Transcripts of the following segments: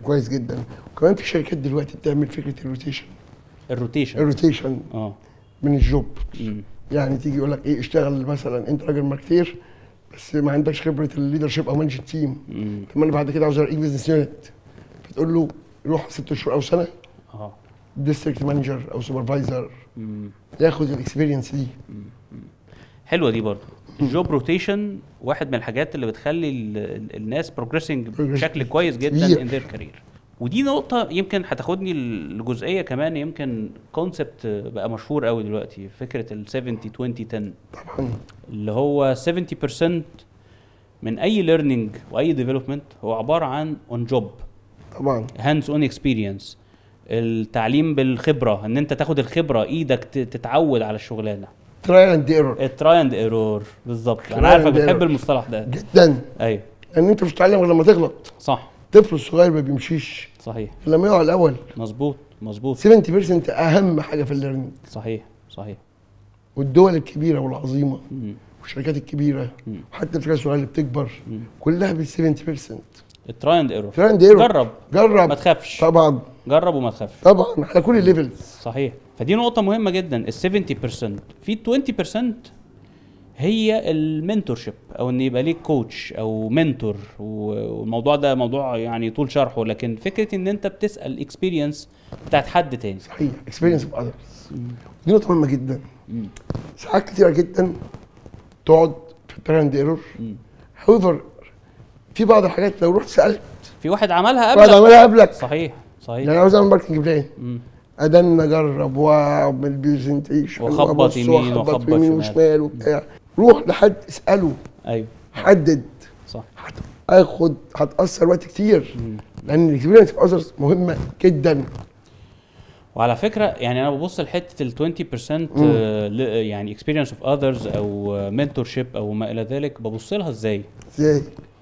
كويس جدا وكمان في شركات دلوقتي بتعمل فكره الروتيشن الروتيشن الروتيشن اه من الجوب مم. يعني تيجي يقول لك ايه اشتغل مثلا انت راجل ماركتير بس ما عندكش خبره الليدرشيب او مانج تيم مم. طب ما انا بعد كده عاوز ارقيك بزنس يونت فتقول له روح ست شهور او سنه اه ديستريكت مانجر او سوبرفايزر مم. ياخد الاكسبيرينس دي حلوه دي برضه الجوب روتيشن واحد من الحاجات اللي بتخلي ال- ال- الناس بروجريسنج Progressing بشكل كويس جدا كبير. ان ذير كارير ودي نقطة يمكن هتاخدني لجزئية كمان يمكن كونسبت بقى مشهور قوي دلوقتي فكرة ال 70 20 10 طبعا اللي هو 70% من اي ليرنينج واي ديفلوبمنت هو عبارة عن اون جوب طبعا هاندز اون اكسبيرينس التعليم بالخبرة ان انت تاخد الخبرة ايدك ت- تتعود على الشغلانة ترايل اند ايرور التراي اند ايرور بالظبط Try انا عارفك and بتحب error. المصطلح ده جدا ايوه لان انت مش هتتعلم غير لما تغلط صح الطفل الصغير ما بيمشيش صحيح غير لما يقع الاول مظبوط مظبوط 70% اهم حاجه في الليرنينج صحيح صحيح والدول الكبيره والعظيمه مم. والشركات الكبيره مم. وحتى الشركات الصغيره اللي بتكبر مم. كلها بال 70% التراي اند ايرور ترايل اند ايرور جرب جرب ما تخافش طبعا جرب وما تخافش طبعا على كل الليفلز صحيح فدي نقطة مهمة جدا ال 70% في 20% هي المنتورشيب او ان يبقى ليك كوتش او منتور والموضوع ده موضوع يعني طول شرحه لكن فكرة ان انت بتسأل اكسبيرينس بتاعت حد تاني صحيح اكسبيرينس اوف اذرز دي نقطه مهمه جدا مم. ساعات كتيره جدا تقعد في الترايل اند ايرور مم. هاويفر في بعض الحاجات لو رحت سالت في واحد عملها واحد قبلك عملها قبلك صحيح صحيح يعني عاوز اعمل ماركتنج بلان مم. ادن اجرب واعمل برزنتيشن وأخبط وأبص يمين وأخبط وأخبط يمين شمال. وشمال وبتاع روح لحد اساله ايوه حدد صح هاخد هتاثر وقت كتير مم. لان الاكسبيرينس اوف اذرز مهمه جدا وعلى فكره يعني انا ببص لحته ال 20% آه، ل- يعني اكسبيرينس اوف اذرز او منتور شيب او ما الى ذلك ببص لها ازاي ازاي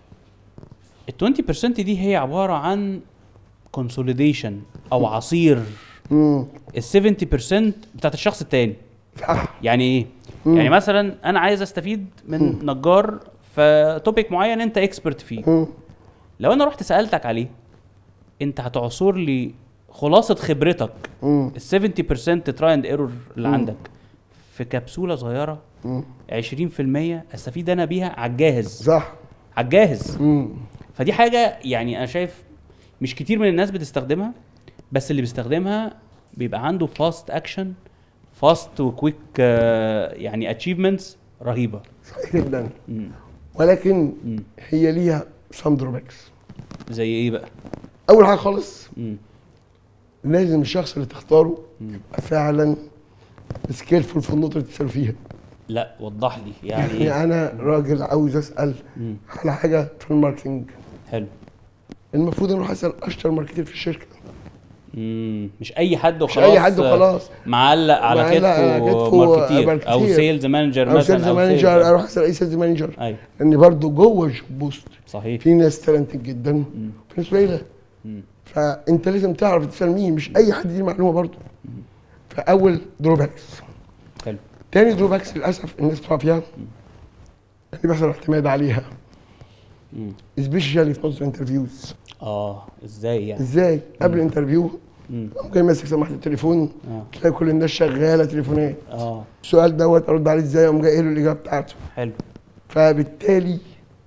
ال 20% دي هي عباره عن كونسوليديشن او عصير امم ال 70% بتاعت الشخص التاني صح يعني ايه مم. يعني مثلا انا عايز استفيد من نجار في توبيك معين انت اكسبرت فيه مم. لو انا رحت سالتك عليه انت هتعصر لي خلاصه خبرتك مم. ال 70% تراي اند ايرور اللي عندك في كبسوله صغيره مم. 20% استفيد انا بيها على الجاهز صح على الجاهز مم. فدي حاجه يعني انا شايف مش كتير من الناس بتستخدمها بس اللي بيستخدمها بيبقى عنده فاست اكشن فاست وكويك يعني اتشيفمنتس رهيبه صحيح جدا مم. ولكن مم. هي ليها سام دروباكس زي ايه بقى اول حاجه خالص مم. لازم الشخص اللي تختاره يبقى فعلا سكيلفول في النقطه اللي تسال فيها لا وضح لي يعني يعني ايه انا راجل عاوز اسال مم. على حاجه في الماركتنج حلو المفروض اروح اسال اشطر ماركتير في الشركه مم. مش اي حد مش وخلاص اي حد وخلاص معلق على معلق على كتفه كتفه ماركتير ماركتير. او سيلز مانجر او مثلا سيلز مانجر sales- اروح اسال اي سيلز مانجر ايوه لان برضو جوه الجوب بوست صحيح في ناس تالنتد جدا مم. في ناس قليله مم. فانت لازم تعرف تسال مين مش اي حد دي المعلومه برضو فاول دروباكس حلو تاني دروباكس للاسف الناس بتقع فيها ان بيحصل اعتماد عليها مم. سبيشالي في نص الانترفيوز اه ازاي يعني ازاي قبل الانترفيو مم. قام جاي ماسك سماعه التليفون اه تلاقي كل الناس شغاله تليفونات اه السؤال دوت ارد عليه ازاي قام جاي قايل له الاجابه بتاعته حلو فبالتالي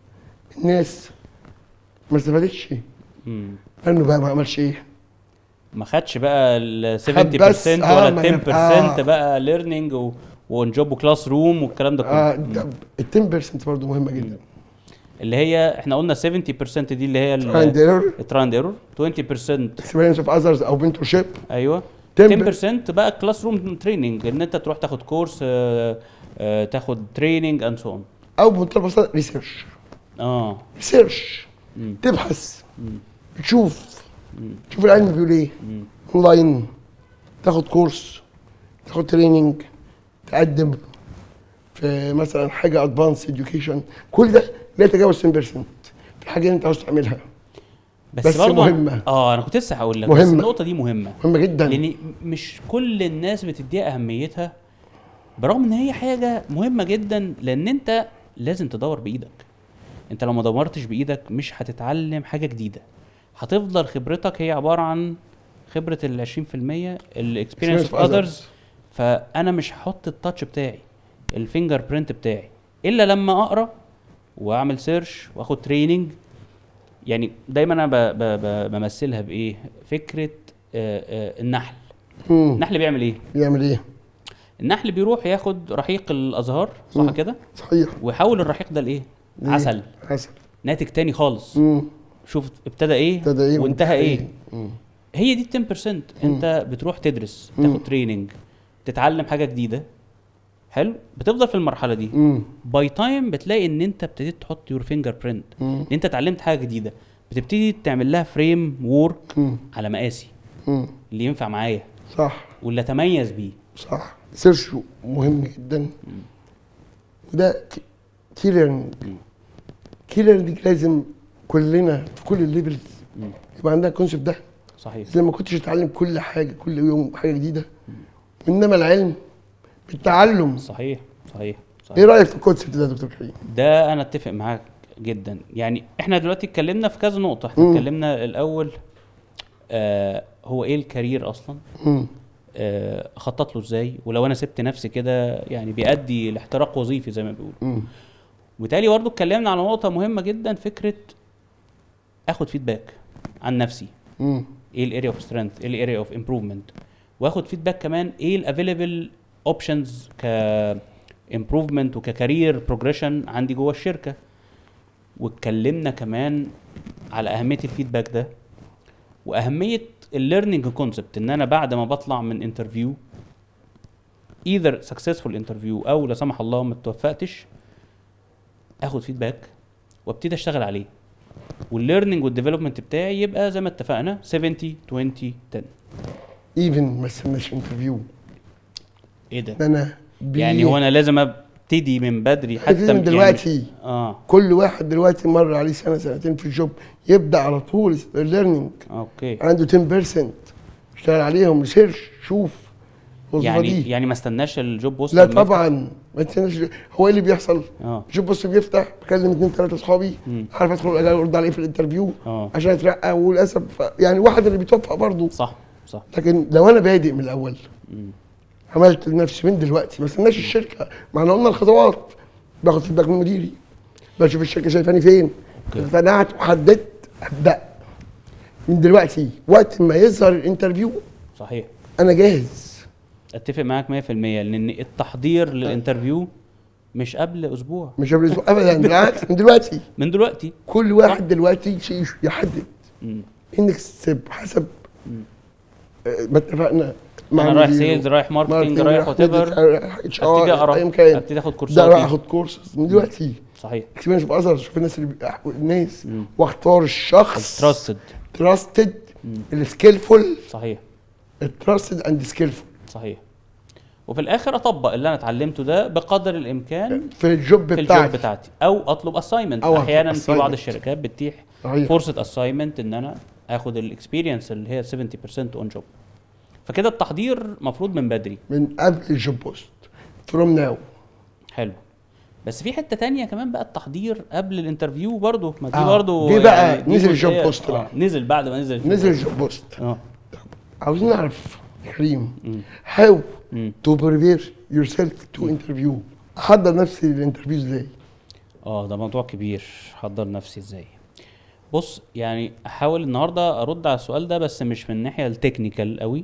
الناس ما استفادتش مم. لانه بقى ما عملش ايه ما خدش بقى ال 70% خد بس- آه، ولا ما ال 10% آه. بقى ليرنينج وون جوب وكلاس روم والكلام ده كله اه مم. ال 10% برضه مهمه جدا اللي هي احنا قلنا 70% دي اللي هي ترايند ايرور التراند ايرور 20% اكسبيرينس اوف اذرز او منتور شيب ايوه 10% 10% بقى كلاس روم تريننج ان انت تروح تاخد كورس آه، آه، تاخد تريننج اند سو اون او بمنتهى البساطه ريسيرش اه ريسيرش مم. تبحث مم. تشوف مم. تشوف العلم بيقول ايه مم. اونلاين تاخد كورس تاخد تريننج تقدم في مثلا حاجه ادفانس اديوكيشن كل ده لا يتجاوز 10% في الحاجه اللي انت عاوز تعملها بس, بس برضه مهمة. اه انا كنت لسه هقول لك بس مهمة. النقطه دي مهمه مهمه جدا لان مش كل الناس بتديها اهميتها برغم ان هي حاجه مهمه جدا لان انت لازم تدور بايدك انت لو ما دورتش بايدك مش هتتعلم حاجه جديده هتفضل خبرتك هي عباره عن خبره ال 20% الاكسبيرينس Experience اوف of اذرز others. فانا مش هحط التاتش بتاعي الفينجر برينت بتاعي الا لما اقرا واعمل سيرش واخد تريننج يعني دايما انا ب- ب- ب- بمثلها بايه فكره آه، آه، النحل مم. النحل بيعمل ايه بيعمل ايه؟ النحل بيروح ياخد رحيق الازهار صح مم. كده صحيح ويحول الرحيق ده لايه ليه؟ عسل عسل ناتج تاني خالص مم. شوف ابتدى ايه ابتدى ايه وانتهى ايه مم. هي دي ال 10% انت بتروح تدرس مم. تاخد تريننج تتعلم حاجه جديده حلو بتفضل في المرحله دي مم. باي تايم بتلاقي ان انت ابتديت تحط يور فينجر برينت مم. ان انت اتعلمت حاجه جديده بتبتدي تعمل لها فريم وورك مم. على مقاسي مم. اللي ينفع معايا صح واللي اتميز بيه صح سيرش مهم جدا وده كي ليرنينج كي ليرنينج لازم كلنا في كل الليفلز مم. يبقى عندنا الكونسيبت ده صحيح زي ما كنتش تتعلم كل حاجه كل يوم حاجه جديده انما العلم بالتعلم صحيح صحيح صحيح ايه رايك في الكونسيبت ده يا دكتور كريم؟ ده انا اتفق معاك جدا يعني احنا دلوقتي اتكلمنا في كذا نقطه احنا مم. اتكلمنا الاول آه هو ايه الكارير اصلا مم. آه، اخطط له ازاي ولو انا سبت نفسي كده يعني بيؤدي لاحتراق وظيفي زي ما بيقولوا مم. وبالتالي برضه اتكلمنا على نقطه مهمه جدا فكره اخد فيدباك عن نفسي مم. ايه الاريا اوف سترينث ايه الاريا اوف امبروفمنت واخد فيدباك كمان ايه الافيلبل اوبشنز ك امبروفمنت وككارير بروجريشن عندي جوه الشركه واتكلمنا كمان على اهميه الفيدباك ده واهميه الليرنينج كونسبت ان انا بعد ما بطلع من انترفيو ايذر سكسسفول انترفيو او لا سمح الله ما توفقتش اخد فيدباك وابتدي اشتغل عليه والليرنينج والديفلوبمنت بتاعي يبقى زي ما اتفقنا 70 20 10 ايفن ما استناش انترفيو ايه ده ده انا بي- يعني هو انا لازم ابتدي من بدري حتى ابتدي من يعني- دلوقتي اه كل واحد دلوقتي مر عليه سنه سنتين في الجوب يبدا على طول الليرنينج اوكي عنده 10% اشتغل عليهم ريسيرش شوف الوظيفه يعني دي يعني ما استناش الجوب بوست لا لما يفتح؟ طبعا ما تنساش هو ايه اللي بيحصل؟ اه جوب بوست بيفتح بكلم اثنين ثلاثه اصحابي مم. عارف ادخل أجي ارد عليه في الانترفيو اه عشان اترقى وللاسف ف- يعني واحد اللي بيتوفق برضه صح صح لكن لو انا بادئ من الاول مم. عملت لنفسي من دلوقتي ما استناش الشركه ما احنا قلنا الخطوات باخد فيدباك من مديري بشوف الشركه شايفاني فين أوكي. اقتنعت وحددت ابدا من دلوقتي وقت ما يظهر الانترفيو صحيح انا جاهز اتفق معاك 100% لان التحضير للانترفيو مش قبل اسبوع مش قبل اسبوع ابدا بالعكس من دلوقتي من دلوقتي كل واحد دلوقتي شيء يحدد مم. انكس حسب مم. آه، ما اتفقنا انا رايح مديره. سيلز رايح ماركتنج ماركتينج، رايح وات ايفر رايح اتش ار ابتدي ايا اقرا كان ابتدي اخد ده كورسات رايح اخد كورس من دلوقتي صحيح اكسبيرينس اوف اذرز شوف الناس اللي بي- الناس مم. واختار الشخص تراستد تراستد السكيلفول صحيح التراستد اند سكيلفول صحيح وفي الاخر اطبق اللي انا اتعلمته ده بقدر الامكان في الجوب في الجوب بتاعتي بتاعتي او اطلب اساينمنت أو أطلب احيانا في بعض assignment. الشركات بتتيح صحيح. فرصه اساينمنت ان انا اخد الاكسبيرينس اللي هي 70% اون جوب فكده التحضير مفروض من بدري من قبل الجوب بوست فروم ناو حلو بس في حته تانية كمان بقى التحضير قبل الانترفيو برضو ما دي آه، برضو دي بقى دي نزل جزئية- الجوب بوست آه، بقى. نزل بعد ما نزل الجوب نزل بوست. الجوب بوست اه عاوزين نعرف يا كريم مم. هاو مم. تو بريبير يور سيلف تو انترفيو احضر نفسي للانترفيو ازاي اه ده موضوع كبير حضر نفسي ازاي بص يعني احاول النهارده ارد على السؤال ده بس مش من الناحيه التكنيكال قوي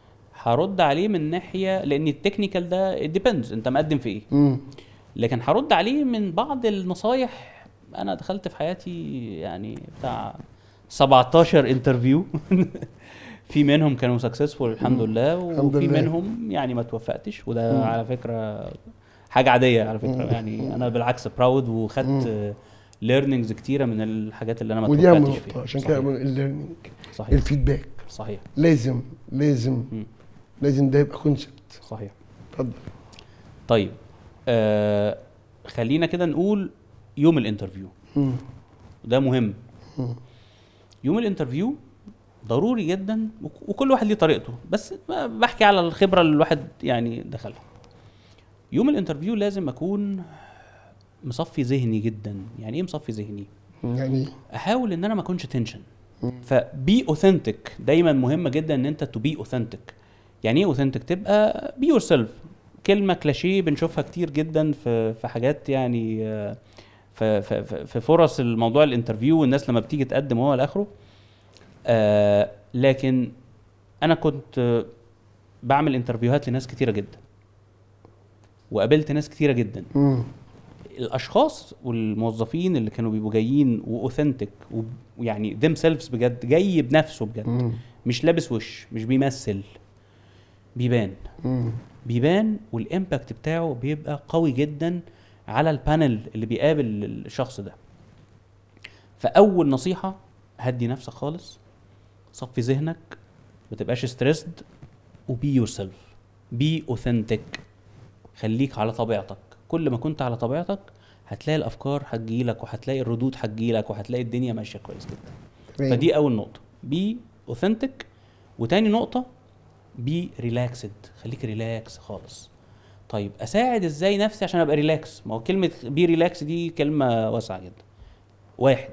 هرد عليه من ناحيه لان التكنيكال ده ديبندز انت مقدم في ايه مم. لكن هرد عليه من بعض النصايح انا دخلت في حياتي يعني بتاع 17 انترفيو في منهم كانوا سكسسفول الحمد لله الحمد وفي لله. منهم يعني ما توفقتش وده على فكره حاجه عاديه على فكره يعني انا بالعكس براود وخدت ليرنينجز كتيره من الحاجات اللي انا ما ودي توفقتش نقطة فيها عشان كده صحيح. الليرنينج صحيح الفيدباك صحيح لازم لازم مم. لازم ده يبقى كونسبت صحيح اتفضل طيب آه خلينا كده نقول يوم الانترفيو مم. ده مهم مم. يوم الانترفيو ضروري جدا وك- وكل واحد ليه طريقته بس ب- بحكي على الخبره اللي الواحد يعني دخلها يوم الانترفيو لازم اكون مصفي ذهني جدا يعني ايه مصفي ذهني يعني احاول ان انا ما اكونش تنشن فبي اوثنتيك دايما مهمه جدا ان انت تو بي اوثنتيك يعني ايه اوثنتيك تبقى بي يور سيلف كلمه كلاشيه بنشوفها كتير جدا في في حاجات يعني آه، في في في- في فرص الموضوع الانترفيو والناس لما بتيجي تقدم وهو الاخره آه لكن انا كنت آه، بعمل انترفيوهات لناس كتيره جدا وقابلت ناس كتيره جدا مم. الاشخاص والموظفين اللي كانوا بيبقوا جايين واوثنتيك ويعني ذيم سيلفز بجد جاي بنفسه بجد مم. مش لابس وش مش بيمثل بيبان مم. بيبان والامباكت بتاعه بيبقى قوي جدا على البانل اللي بيقابل الشخص ده فاول نصيحه هدي نفسك خالص صفي ذهنك ما تبقاش ستريسد وبي يور سيلف بي اوثنتيك خليك على طبيعتك كل ما كنت على طبيعتك هتلاقي الافكار هتجيلك وهتلاقي الردود هتجيلك وهتلاقي الدنيا ماشيه كويس جدا تمام. فدي اول نقطه بي اوثنتيك وتاني نقطه بي ريلاكسد خليك ريلاكس خالص طيب اساعد ازاي نفسي عشان ابقى ريلاكس ما هو كلمه بي ريلاكس دي كلمه واسعه جدا واحد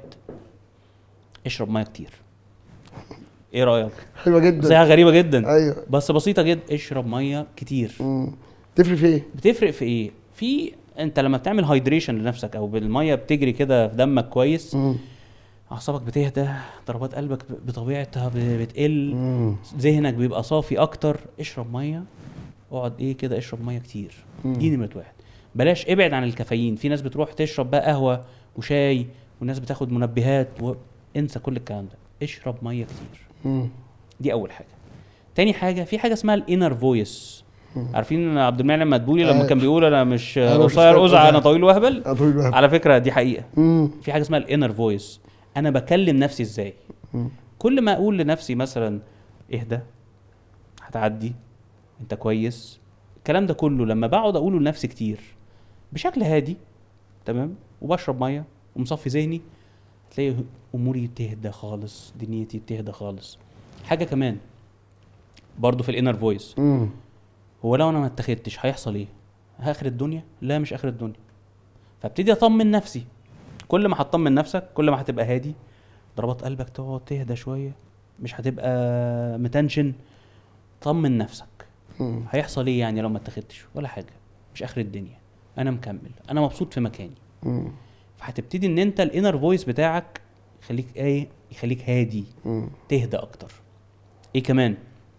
اشرب ميه كتير ايه رايك حلوه جدا نصيحه غريبه جدا ايوه بس بسيطه جدا اشرب ميه كتير مم. تفرق في ايه؟ بتفرق في ايه في انت لما بتعمل هايدريشن لنفسك او بالميه بتجري كده في دمك كويس مم. اعصابك بتهدى ضربات قلبك ب- بطبيعتها ب- بتقل مم. ذهنك بيبقى صافي اكتر اشرب ميه اقعد ايه كده اشرب ميه كتير مم. دي نمره واحد بلاش ابعد عن الكافيين في ناس بتروح تشرب بقى قهوه وشاي وناس بتاخد منبهات وانسى كل الكلام ده اشرب ميه كتير مم. دي اول حاجه تاني حاجه في حاجه اسمها الانر فويس عارفين عبد المنعم مدبولي لما عارف. كان بيقول انا مش أنا مش قصير قصير قزع انا قزع. طويل وهبل انا طويل الوهب على فكره دي حقيقه مم. في حاجه اسمها الانر فويس انا بكلم نفسي ازاي مم. كل ما اقول لنفسي مثلا اهدى هتعدي انت كويس الكلام ده كله لما بقعد اقوله لنفسي كتير بشكل هادي تمام وبشرب ميه ومصفي ذهني تلاقي اموري بتهدى خالص دنيتي بتهدى خالص حاجه كمان برضو في الانر فويس مم. هو لو انا ما اتخذتش هيحصل ايه اخر الدنيا لا مش اخر الدنيا فابتدي اطمن نفسي كل ما هتطمن نفسك كل ما هتبقى هادي ضربات قلبك تقعد تهدى شويه مش هتبقى متنشن طمن نفسك مم. هيحصل ايه يعني لو ما اتخذتش ولا حاجه مش اخر الدنيا انا مكمل انا مبسوط في مكاني مم. فهتبتدي ان انت الانر فويس بتاعك يخليك ايه يخليك هادي مم. تهدى اكتر ايه كمان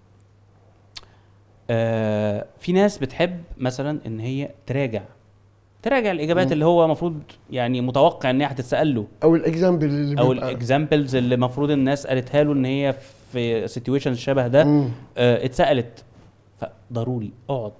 آه في ناس بتحب مثلا ان هي تراجع تراجع الاجابات مم. اللي هو المفروض يعني متوقع ان هي هتتسال له او الاكزامبل اللي او بيبقى- الاكزامبلز اللي المفروض الناس قالتها له ان هي في سيتويشن شبه ده مم. آه اتسالت فضروري اقعد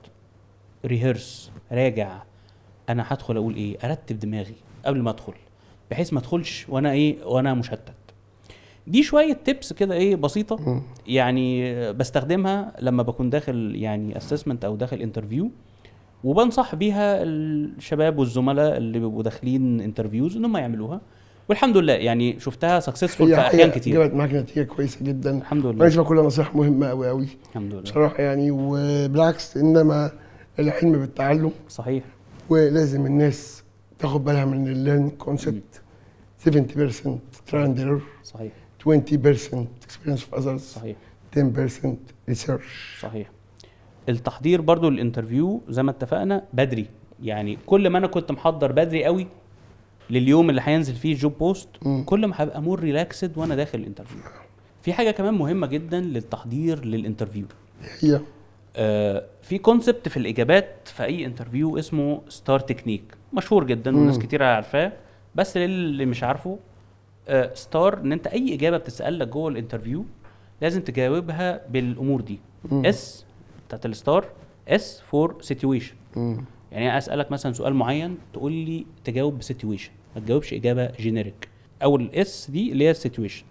ريهرس راجع انا هدخل اقول ايه ارتب دماغي قبل ما ادخل بحيث ما ادخلش وانا ايه وانا مشتت دي شويه تيبس كده ايه بسيطه مم. يعني بستخدمها لما بكون داخل يعني اسسمنت او داخل انترفيو وبنصح بيها الشباب والزملاء اللي بيبقوا داخلين انترفيوز ان هم يعملوها والحمد لله يعني شفتها سكسسفول في هي احيان حقيقة كتير جابت معاك نتيجه كويسه جدا الحمد وانا لله شايفها كلها نصائح مهمه قوي قوي الحمد لله بصراحه يعني وبالعكس انما الحلم بالتعلم صحيح ولازم الناس تاخد بالها من الليرن كونسبت 70% تراي اند ايرور صحيح 20% experience of others صحيح 10% research صحيح التحضير برضو للانترفيو زي ما اتفقنا بدري يعني كل ما انا كنت محضر بدري قوي لليوم اللي هينزل فيه الجوب بوست مم. كل ما هبقى مور ريلاكسد وانا داخل الانترفيو في حاجه كمان مهمه جدا للتحضير للانترفيو هي آه في كونسبت في الاجابات في اي انترفيو اسمه ستار تكنيك مشهور جدا وناس مم. كتير عارفاه بس للي مش عارفه آه ستار ان انت اي اجابه بتسال لك جوه الانترفيو لازم تجاوبها بالامور دي مم. اس بتاعت الستار اس فور سيتويشن مم. يعني أنا اسالك مثلا سؤال معين تقول لي تجاوب بسيتويشن ما تجاوبش اجابه جينيريك او الاس دي اللي هي السيتويشن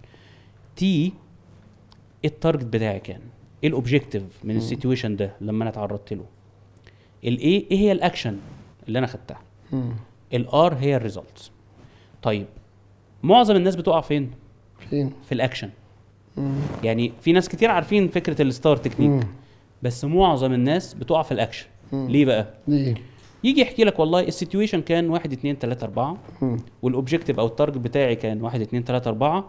تي ايه التارجت بتاعي كان ايه الاوبجيكتيف من السيتويشن ده لما انا اتعرضت له الايه ايه هي الاكشن اللي انا خدتها مم. الار هي الريزلتس طيب معظم الناس بتقع فين فين؟ في الاكشن مم. يعني في ناس كتير عارفين فكره الستار تكنيك مم. بس معظم الناس بتقع في الاكشن مم. ليه بقى ليه؟ يجي يحكي لك والله السيتويشن كان 1 2 3 4 مم. والاوبجيكتيف او التارجت بتاعي كان 1 2 3 4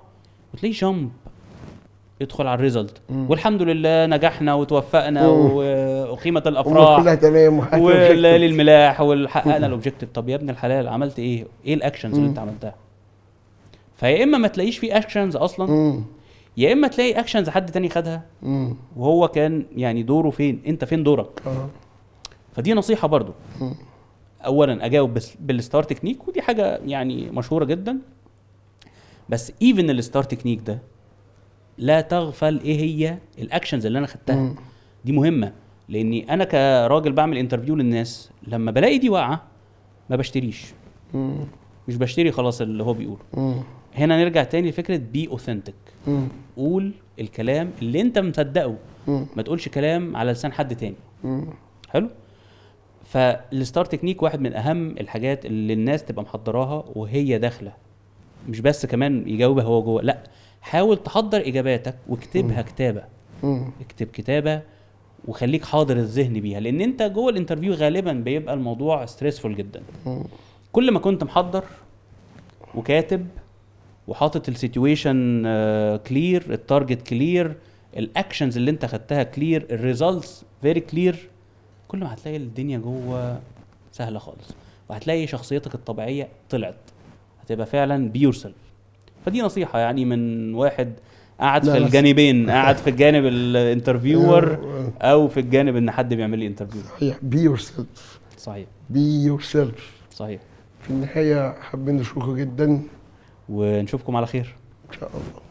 وتلاقيه جامب يدخل على الريزلت مم. والحمد لله نجحنا وتوفقنا مم. واقيمت الامور الافراح كلها تمام وحياتنا والليالي objective. الملاح وحققنا الاوبجيكتيف طب يا ابن الحلال عملت ايه؟ ايه الاكشنز اللي مم. انت عملتها؟ فيا اما ما تلاقيش في اكشنز اصلا مم. يا اما تلاقي اكشنز حد تاني خدها مم. وهو كان يعني دوره فين؟ انت فين دورك؟ اه فدي نصيحه برضو مم. اولا اجاوب بس بالستار تكنيك ودي حاجه يعني مشهوره جدا بس ايفن الستار تكنيك ده لا تغفل ايه هي الاكشنز اللي انا خدتها مم. دي مهمه لاني انا كراجل بعمل انترفيو للناس لما بلاقي دي واقعه ما بشتريش مم. مش بشتري خلاص اللي هو بيقوله مم. هنا نرجع تاني لفكره بي اوثنتيك مم. قول الكلام اللي انت مصدقه مم. ما تقولش كلام على لسان حد تاني مم. حلو فالستار تكنيك واحد من اهم الحاجات اللي الناس تبقى محضراها وهي داخله مش بس كمان يجاوبها هو جوه لا حاول تحضر اجاباتك واكتبها كتابه مم. اكتب كتابه وخليك حاضر الذهن بيها لان انت جوه الانترفيو غالبا بيبقى الموضوع ستريسفول جدا مم. كل ما كنت محضر وكاتب وحاطط السيتويشن كلير التارجت كلير الاكشنز اللي انت خدتها كلير الريزلتس فيري كلير كل ما هتلاقي الدنيا جوه سهله خالص وهتلاقي شخصيتك الطبيعيه طلعت هتبقى فعلا بيور سيلف فدي نصيحه يعني من واحد قاعد لا في بس- الجانبين قاعد في الجانب الانترفيور آه، او في الجانب ان حد بيعمل لي انترفيو صحيح بي يور سيلف صحيح بي يور سيلف صحيح في النهايه حابين نشكركم جدا ونشوفكم على خير ان شاء الله